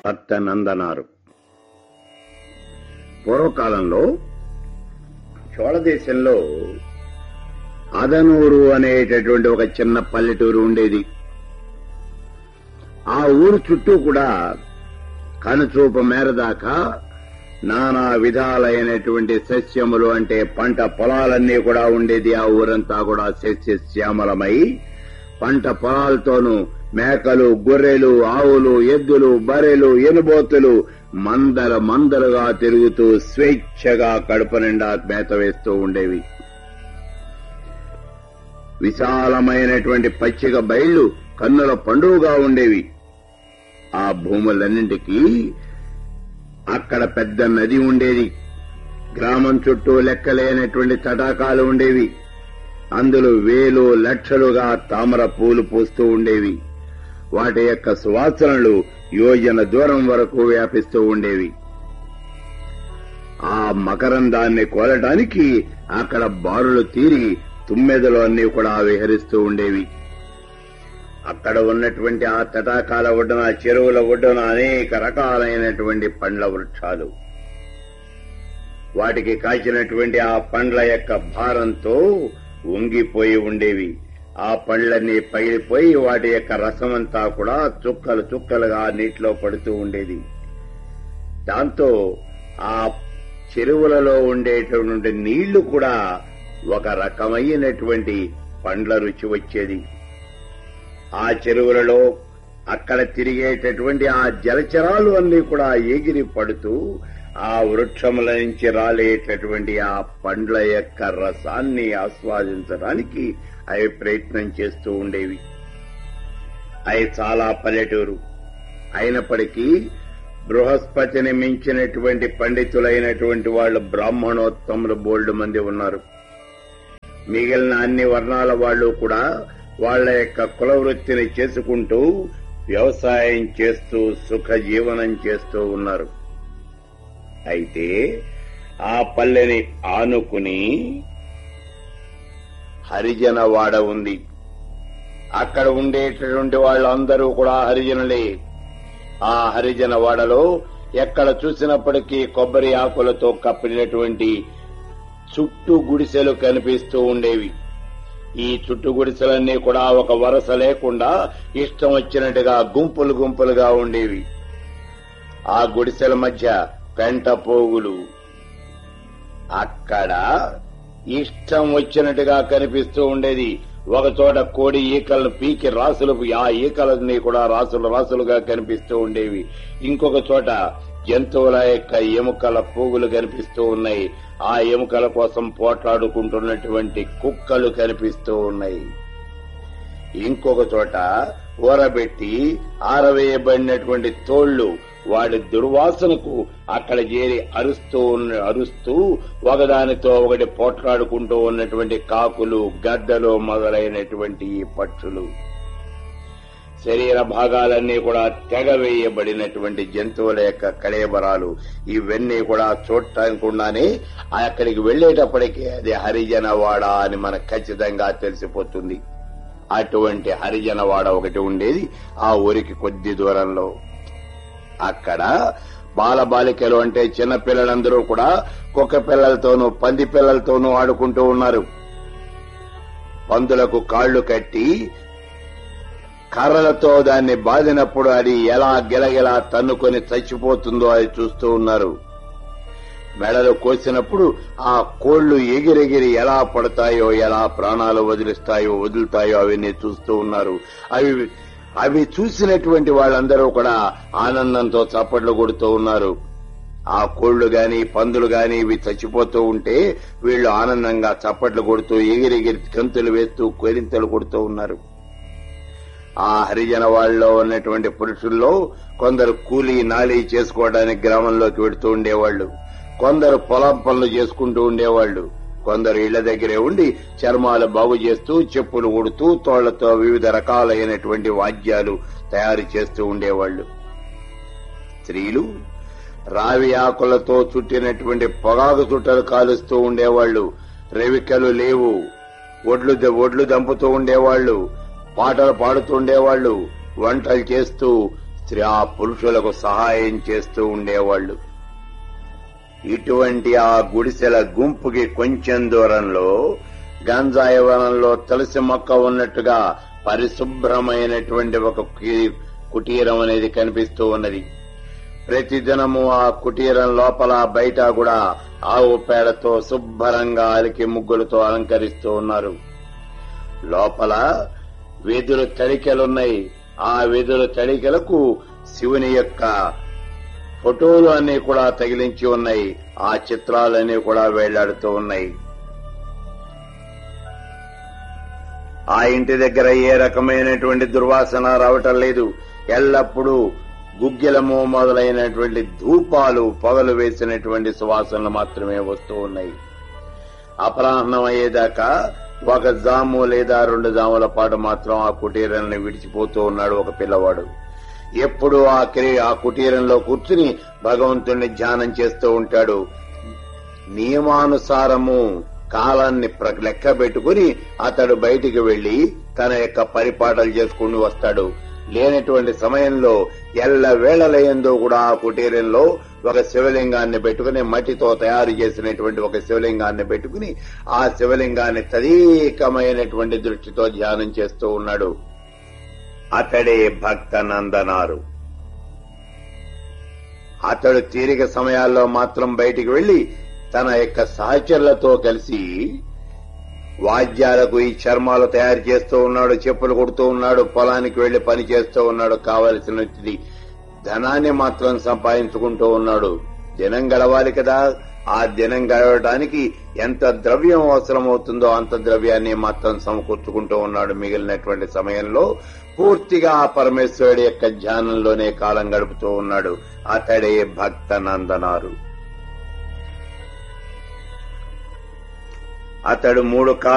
అత్తనందనారు పూర్వకాలంలో చోళ దేశంలో అదనూరు అనేటటువంటి ఒక చిన్న పల్లెటూరు ఉండేది ఆ ఊరు చుట్టూ కూడా కనుచూపు మేర దాకా నానా విధాలైనటువంటి సస్యములు అంటే పంట పొలాలన్నీ కూడా ఉండేది ఆ ఊరంతా కూడా సస్య శ్యామలమై పంట పొలాలతోనూ మేకలు గొర్రెలు ఆవులు ఎద్దులు బర్రెలు ఎనుబోతులు మందల మందలుగా తిరుగుతూ స్వేచ్ఛగా కడుపు నిండా మేత వేస్తూ ఉండేవి విశాలమైనటువంటి పచ్చిక బయళ్లు కన్నుల పండుగగా ఉండేవి ఆ భూములన్నింటికీ అక్కడ పెద్ద నది ఉండేది గ్రామం చుట్టూ లెక్కలేనటువంటి తటాకాలు ఉండేవి అందులో వేలు లక్షలుగా తామర పూలు పూస్తూ ఉండేవి వాటి యొక్క సువాసనలు యోజన దూరం వరకు వ్యాపిస్తూ ఉండేవి ఆ మకరందాన్ని కోలటానికి అక్కడ బారులు తీరి తుమ్మెదలు అన్నీ కూడా విహరిస్తూ ఉండేవి అక్కడ ఉన్నటువంటి ఆ తటాకాల ఒడ్డున చెరువుల ఒడ్డున అనేక రకాలైనటువంటి పండ్ల వృక్షాలు వాటికి కాచినటువంటి ఆ పండ్ల యొక్క భారంతో వంగిపోయి ఉండేవి ఆ పండ్లన్నీ పగిలిపోయి వాటి యొక్క రసమంతా కూడా చుక్కలు చుక్కలుగా నీటిలో పడుతూ ఉండేది దాంతో ఆ చెరువులలో ఉండేటటువంటి నీళ్లు కూడా ఒక రకమైనటువంటి పండ్ల రుచి వచ్చేది ఆ చెరువులలో అక్కడ తిరిగేటటువంటి ఆ జలచరాలు అన్ని కూడా ఎగిరి పడుతూ ఆ వృక్షముల నుంచి రాలేటటువంటి ఆ పండ్ల యొక్క రసాన్ని ఆస్వాదించడానికి అవి ప్రయత్నం చేస్తూ ఉండేవి అవి చాలా పల్లెటూరు అయినప్పటికీ బృహస్పతిని మించినటువంటి పండితులైనటువంటి వాళ్ళు బ్రాహ్మణోత్తములు బోల్డ్ మంది ఉన్నారు మిగిలిన అన్ని వర్ణాల వాళ్ళు కూడా వాళ్ళ యొక్క కుల వృత్తిని చేసుకుంటూ వ్యవసాయం చేస్తూ సుఖ జీవనం చేస్తూ ఉన్నారు అయితే ఆ పల్లెని ఆనుకుని హరిజనవాడ ఉంది అక్కడ ఉండేటటువంటి వాళ్ళందరూ కూడా హరిజనులే ఆ హరిజన వాడలో ఎక్కడ చూసినప్పటికీ కొబ్బరి ఆకులతో కప్పినటువంటి చుట్టూ గుడిసెలు కనిపిస్తూ ఉండేవి ఈ చుట్టు గుడిసెలన్నీ కూడా ఒక వరస లేకుండా ఇష్టం వచ్చినట్టుగా గుంపులు గుంపులుగా ఉండేవి ఆ గుడిసెల మధ్య పెంట పోగులు అక్కడ ఇష్టం వచ్చినట్టుగా కనిపిస్తూ ఉండేది ఒక చోట కోడి ఈకలను పీకి రాసులు ఆ ఈకలన్నీ కూడా రాసులు రాసులుగా కనిపిస్తూ ఉండేవి ఇంకొక చోట జంతువుల యొక్క ఎముకల పోగులు కనిపిస్తూ ఉన్నాయి ఆ ఎముకల కోసం పోట్లాడుకుంటున్నటువంటి కుక్కలు కనిపిస్తూ ఉన్నాయి ఇంకొక చోట ఊరబెట్టి ఆరవేయబడినటువంటి తోళ్లు వాడి దుర్వాసనకు అక్కడ చేరి అరుస్తూ ఉన్న అరుస్తూ ఒకదానితో ఒకటి పోట్లాడుకుంటూ ఉన్నటువంటి కాకులు గద్దలు మొదలైనటువంటి ఈ పక్షులు శరీర భాగాలన్నీ కూడా తెగవేయబడినటువంటి జంతువుల యొక్క కళేబరాలు ఇవన్నీ కూడా చూడటానికుండానే అక్కడికి వెళ్లేటప్పటికీ అది హరిజనవాడ అని మనకు ఖచ్చితంగా తెలిసిపోతుంది అటువంటి హరిజనవాడ ఒకటి ఉండేది ఆ ఊరికి కొద్ది దూరంలో అక్కడ బాలబాలికలు అంటే చిన్న పిల్లలందరూ కూడా కుక్క పిల్లలతోనూ పంది పిల్లలతోనూ ఆడుకుంటూ ఉన్నారు పందులకు కాళ్లు కట్టి కర్రలతో దాన్ని బాదినప్పుడు అది ఎలా గిలగిలా తన్నుకొని చచ్చిపోతుందో అది చూస్తూ ఉన్నారు మెడలు కోసినప్పుడు ఆ కోళ్లు ఎగిరెగిరి ఎలా పడతాయో ఎలా ప్రాణాలు వదిలిస్తాయో వదులుతాయో అవన్నీ చూస్తూ ఉన్నారు అవి అవి చూసినటువంటి వాళ్ళందరూ కూడా ఆనందంతో చప్పట్లు కొడుతూ ఉన్నారు ఆ కోళ్లు గాని పందులు గాని ఇవి చచ్చిపోతూ ఉంటే వీళ్లు ఆనందంగా చప్పట్లు కొడుతూ ఎగిరెగిరి కంతులు వేస్తూ కోరింతలు కొడుతూ ఉన్నారు ఆ హరిజన వాళ్ళలో ఉన్నటువంటి పురుషుల్లో కొందరు కూలీ నాలీ చేసుకోవడానికి గ్రామంలోకి వెడుతూ ఉండేవాళ్లు కొందరు పొలం పనులు చేసుకుంటూ ఉండేవాళ్లు కొందరు ఇళ్ల దగ్గరే ఉండి చర్మాలు బాగు చేస్తూ చెప్పులు ఉడుతూ తోళ్లతో వివిధ రకాలైనటువంటి వాద్యాలు తయారు చేస్తూ ఉండేవాళ్లు స్త్రీలు రావి ఆకులతో చుట్టినటువంటి పొగాకు చుట్టలు కాలుస్తూ ఉండేవాళ్లు రెవికలు లేవు ఒడ్లు ఒడ్లు దంపుతూ ఉండేవాళ్లు పాటలు పాడుతూ ఉండేవాళ్లు వంటలు చేస్తూ స్త్రీ ఆ పురుషులకు సహాయం చేస్తూ ఉండేవాళ్లు ఇటువంటి ఆ గుడిసెల గుంపుకి కొంచెం దూరంలో గంజాయి వనంలో తులసి మొక్క ఉన్నట్టుగా పరిశుభ్రమైనటువంటి ఒక కి- కుటీరం అనేది కనిపిస్తూ ఉన్నది ప్రతిదినము ఆ కుటీరం లోపల బయట కూడా ఆవు పేడతో శుభ్రంగా అలికి ముగ్గులతో అలంకరిస్తూ ఉన్నారు లోపల వెదురు తడికెలున్నాయి ఆ వెదురు తడికెలకు శివుని యొక్క ఫోటోలు అన్ని కూడా తగిలించి ఉన్నాయి ఆ చిత్రాలన్నీ కూడా వేలాడుతూ ఉన్నాయి ఆ ఇంటి దగ్గర ఏ రకమైనటువంటి దుర్వాసన రావటం లేదు ఎల్లప్పుడూ గుగ్గిలము మొదలైనటువంటి ధూపాలు పొగలు వేసినటువంటి సువాసనలు మాత్రమే వస్తూ ఉన్నాయి అపరాహ్నం అయ్యేదాకా ఒక జాము లేదా రెండు జాముల పాటు మాత్రం ఆ కుటీరాన్ని విడిచిపోతూ ఉన్నాడు ఒక పిల్లవాడు ఎప్పుడు ఆ కిరి ఆ కుటీరంలో కూర్చుని భగవంతుణ్ణి ధ్యానం చేస్తూ ఉంటాడు నియమానుసారము కాలాన్ని ప్ర- లెక్క పెట్టుకుని అతడు బయటికి వెళ్లి తన యొక్క పరిపాటలు చేసుకుని వస్తాడు లేనటువంటి సమయంలో ఎల్ల వేళలయందు కూడా ఆ కుటీరంలో ఒక శివలింగాన్ని పెట్టుకుని మట్టితో తయారు చేసినటువంటి ఒక శివలింగాన్ని పెట్టుకుని ఆ శివలింగాన్ని తదీకమైనటువంటి దృష్టితో ధ్యానం చేస్తూ ఉన్నాడు అతడే భక్త నందనారు అతడు తీరిక సమయాల్లో మాత్రం బయటికి వెళ్లి తన యొక్క సహచరులతో కలిసి వాద్యాలకు ఈ చర్మాలు తయారు చేస్తూ ఉన్నాడు చెప్పులు కొడుతూ ఉన్నాడు పొలానికి వెళ్లి పని చేస్తూ ఉన్నాడు కావలసినది ధనాన్ని మాత్రం సంపాదించుకుంటూ ఉన్నాడు దినం గడవాలి కదా ఆ దినం గడవడానికి ఎంత ద్రవ్యం అవసరమవుతుందో అంత ద్రవ్యాన్ని మాత్రం సమకూర్చుకుంటూ ఉన్నాడు మిగిలినటువంటి సమయంలో పూర్తిగా ఆ పరమేశ్వరుడి యొక్క ధ్యానంలోనే కాలం గడుపుతూ ఉన్నాడు అతడే భక్త నందనారు అతడు మూడు కాలం